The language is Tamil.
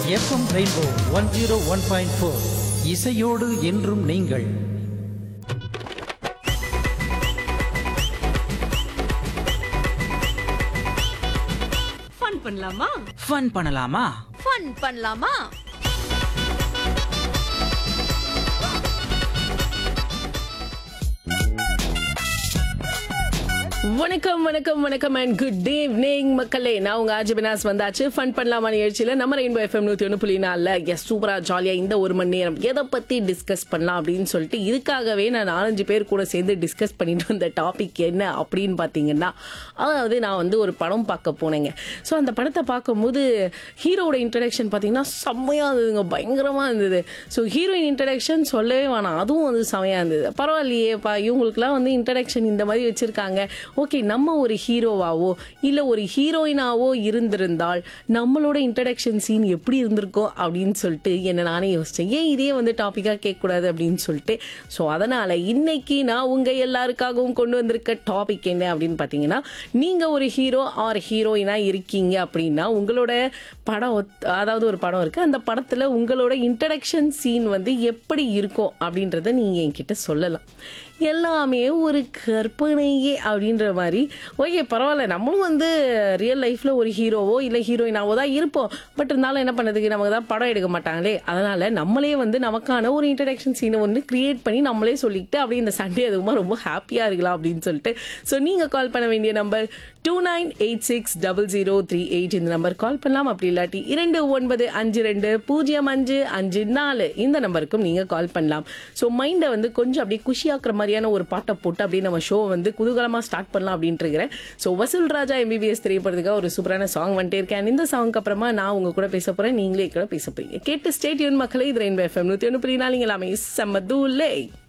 FM rainbow one zero one point four இசையோடு என்றும் நீங்கள் ஃபன் பண்ணலாமா ஃபன் பண்ணலாமா ஃபன் பண்ணலாமா வணக்கம் வணக்கம் வணக்கம் அண்ட் குட் ஈவினிங் மக்களே நான் உங்க ஆஜிபினாஸ் வந்தாச்சு ஃபன் பண்ணலாமா நிகழ்ச்சியில நம்ம ரெயின்போ எஃப்எம் நூத்தி ஒன்று புள்ளி நாலில் எஸ் சூப்பரா ஜாலியா இந்த ஒரு மணி நேரம் எதை பத்தி டிஸ்கஸ் பண்ணலாம் அப்படின்னு சொல்லிட்டு இதுக்காகவே நான் நாலஞ்சு பேர் கூட சேர்ந்து டிஸ்கஸ் பண்ணிட்டு வந்த டாபிக் என்ன அப்படின்னு பார்த்தீங்கன்னா அதாவது நான் வந்து ஒரு படம் பார்க்க போனேங்க ஸோ அந்த படத்தை பார்க்கும்போது ஹீரோட இன்ட்ரடக்ஷன் பார்த்தீங்கன்னா செம்மையாக இருந்ததுங்க பயங்கரமாக இருந்தது ஸோ ஹீரோயின் இன்ட்ரடக்ஷன் சொல்லவே வேணாம் அதுவும் வந்து செம்மையாக இருந்தது பரவாயில்லையேப்பா இவங்களுக்குலாம் வந்து இன்ட்ரடக்ஷன் இந்த மாதிரி வச்சுருக்காங்க ஓகே நம்ம ஒரு ஹீரோவாவோ இல்லை ஒரு ஹீரோயினாவோ இருந்திருந்தால் நம்மளோட இன்ட்ரடக்ஷன் சீன் எப்படி இருந்திருக்கும் அப்படின்னு சொல்லிட்டு என்ன நானே யோசித்தேன் ஏன் இதே வந்து டாப்பிக்காக கேட்கக்கூடாது அப்படின்னு சொல்லிட்டு ஸோ அதனால் இன்னைக்கு நான் உங்கள் எல்லாருக்காகவும் கொண்டு வந்திருக்க டாபிக் என்ன அப்படின்னு பார்த்தீங்கன்னா நீங்கள் ஒரு ஹீரோ ஆர் ஹீரோயினாக இருக்கீங்க அப்படின்னா உங்களோட படம் ஒத்- அதாவது ஒரு படம் இருக்குது அந்த படத்தில் உங்களோட இன்ட்ரடக்ஷன் சீன் வந்து எப்படி இருக்கும் அப்படின்றத நீங்கள் என்கிட்ட சொல்லலாம் எல்லாமே ஒரு கற்பனையே அப்படின்ற மாதிரி ஓகே பரவாயில்ல நம்மளும் வந்து ரியல் லைஃப்பில் ஒரு ஹீரோவோ இல்லை ஹீரோயினாவோ தான் இருப்போம் பட் இருந்தாலும் என்ன பண்ணதுக்கு நமக்கு தான் படம் எடுக்க மாட்டாங்களே அதனால் நம்மளே வந்து நமக்கான ஒரு இன்ட்ரடக்ஷன் சீனை ஒன்று கிரியேட் பண்ணி நம்மளே சொல்லிக்கிட்டு அப்படியே இந்த சண்டே அதுவுமா ரொம்ப ஹாப்பியாக இருக்கலாம் அப்படின்னு சொல்லிட்டு ஸோ நீங்கள் கால் பண்ண வேண்டிய number two nine eight six double zero three eight இந்த நம்பர் கால் பண்ணலாம் அப்படி இல்லாட்டி இரண்டு ஒன்பது அஞ்சு ரெண்டு பூஜ்ஜியம் அஞ்சு அஞ்சு நாலு இந்த நம்பருக்கும் நீங்கள் கால் பண்ணலாம் ஸோ மைண்டை வந்து கொஞ்சம் அப்படியே குஷியாக்குற மாதிரியான ஒரு பாட்டை போட்டு அப்படியே நம்ம ஷோ வந்து குதூகலமாக ஸ்டார்ட் பண்ணலாம் அப்படின்ட்டு இருக்கிறேன் ஸோ வசூல் ராஜா எம்பிபிஎஸ் திரைப்படத்துக்காக ஒரு சூப்பரான சாங் வந்துட்டே இருக்கேன் இந்த சாங்க்கு அப்புறமா நான் உங்க கூட பேச போகிறேன் நீங்களே கூட பேச போறீங்க கேட்டு ஸ்டேட் யூன் மக்களை இது ரெயின்போ எஃப்எம் நூற்றி ஒன்று புரியுனா நீங்கள் எல்லாமே செம்ம தூளே